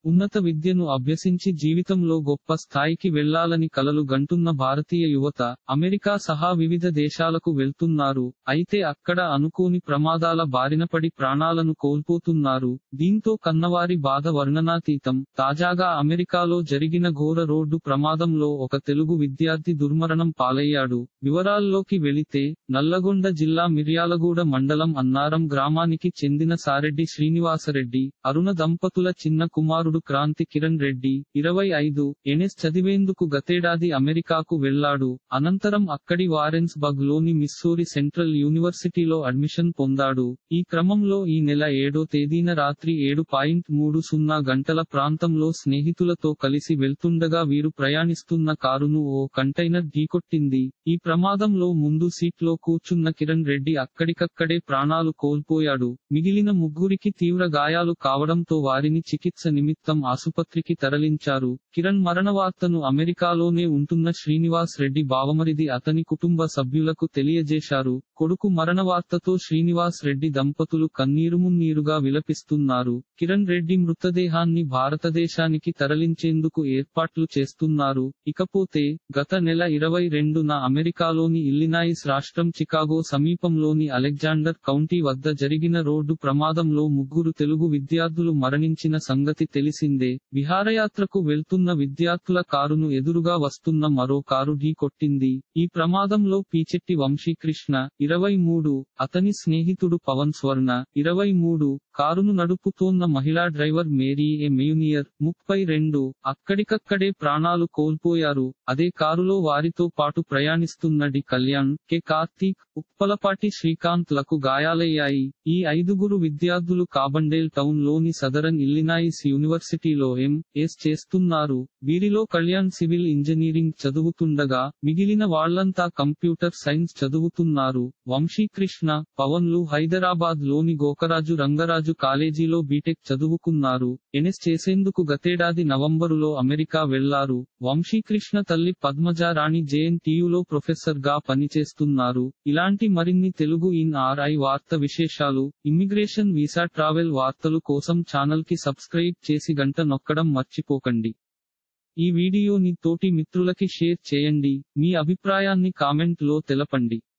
ఉన్నత విద్యను అభ్యసించి జీవితంలో గొప్ప స్థాయికి వెళ్లాలని కలలు గంటున్న భారతీయ యువత అమెరికా సహా వివిధ దేశాలకు వెళ్తున్నారు అయితే అక్కడ అనుకోని ప్రమాదాల బారినపడి ప్రాణాలను కోల్పోతున్నారు దీంతో కన్నవారి బాధ వర్ణనాతీతం తాజాగా అమెరికాలో జరిగిన ఘోర రోడ్డు ప్రమాదంలో ఒక తెలుగు విద్యార్థి దుర్మరణం పాలయ్యాడు వివరాల్లోకి వెళితే నల్లగొండ జిల్లా మిర్యాలగూడ మండలం అన్నారం గ్రామానికి చెందిన సారెడ్డి శ్రీనివాసరెడ్డి అరుణ దంపతుల చిన్న కుమారుడు క్రాంతి కిరణ్ రెడ్డి ఇరవై ఐదు ఎన్ఎస్ చదివేందుకు గతేడాది అమెరికాకు వెళ్లాడు అనంతరం అక్కడి వారెన్స్ బగ్ లోని మిస్సూరి సెంట్రల్ యూనివర్సిటీలో అడ్మిషన్ పొందాడు ఈ క్రమంలో ఈ నెల ఏడో తేదీన రాత్రి ఏడు పాయింట్ మూడు సున్నా గంటల ప్రాంతంలో స్నేహితులతో కలిసి వెళ్తుండగా వీరు ప్రయాణిస్తున్న కారును ఓ కంటైనర్ ఢీకొట్టింది ఈ ప్రమాదంలో ముందు సీట్లో కూర్చున్న కిరణ్ రెడ్డి అక్కడికక్కడే ప్రాణాలు కోల్పోయాడు మిగిలిన ముగ్గురికి తీవ్ర గాయాలు కావడంతో వారిని చికిత్స నిమిత్తం ఆసుపత్రికి తరలించారు కిరణ్ మరణ వార్తను అమెరికాలోనే ఉంటున్న శ్రీనివాస్ రెడ్డి బావమరిది అతని కుటుంబ సభ్యులకు తెలియజేశారు కొడుకు మరణ వార్తతో శ్రీనివాస్ రెడ్డి దంపతులు కన్నీరుమున్నీరుగా విలపిస్తున్నారు కిరణ్ రెడ్డి మృతదేహాన్ని భారతదేశానికి తరలించేందుకు ఏర్పాట్లు చేస్తున్నారు ఇకపోతే గత నెల ఇరవై రెండున అమెరికాలోని ఇల్లినాయిస్ రాష్ట్రం చికాగో సమీపంలోని అలెగ్జాండర్ కౌంటీ వద్ద జరిగిన రోడ్డు ప్రమాదంలో ముగ్గురు తెలుగు విద్యార్థులు మరణించిన సంగతి తెలిసిందే విహారయాత్రకు వెళ్తున్న విద్యార్థుల కారును ఎదురుగా వస్తున్న మరో కారు ఢీ కొట్టింది ఈ ప్రమాదంలో పీచెట్టి వంశీకృష్ణ ఇరవై మూడు అతని స్నేహితుడు పవన్ స్వర్ణ ఇరవై మూడు కారును నడుపుతోన్న మహిళా డ్రైవర్ మేరీ ఏ మేయునియర్ ముప్పై రెండు అక్కడికక్కడే ప్రాణాలు కోల్పోయారు అదే కారులో వారితో పాటు ప్రయాణిస్తున్న డి కళ్యాణ్ కె కార్తీక్ ఉప్పలపాటి శ్రీకాంత్ లకు గాయాలయ్యాయి ఈ ఐదుగురు విద్యార్థులు కాబండేల్ టౌన్ లోని సదరన్ ఇల్లినాయిస్ యూనివర్సిటీలో ఎం ఎస్ చేస్తున్నారు వీరిలో కళ్యాణ్ సివిల్ ఇంజనీరింగ్ చదువుతుండగా మిగిలిన వాళ్లంతా కంప్యూటర్ సైన్స్ చదువుతున్నారు వంశీకృష్ణ పవన్లు హైదరాబాద్ లోని గోకరాజు రంగరాజు కాలేజీలో బీటెక్ చదువుకున్నారు ఎన్ఎస్ చేసేందుకు గతేడాది నవంబరులో అమెరికా వెళ్లారు వంశీకృష్ణ తల్లి పద్మజారాణి జేఎన్టీయులో ప్రొఫెసర్ గా పనిచేస్తున్నారు ఇలాంటి మరిన్ని తెలుగు ఇన్ ఆర్ఐ వార్త విశేషాలు ఇమ్మిగ్రేషన్ వీసా ట్రావెల్ వార్తలు కోసం ఛానల్ కి సబ్స్క్రైబ్ చేసి గంట నొక్కడం మర్చిపోకండి ఈ వీడియోని తోటి మిత్రులకి షేర్ చేయండి మీ అభిప్రాయాన్ని కామెంట్ లో తెలపండి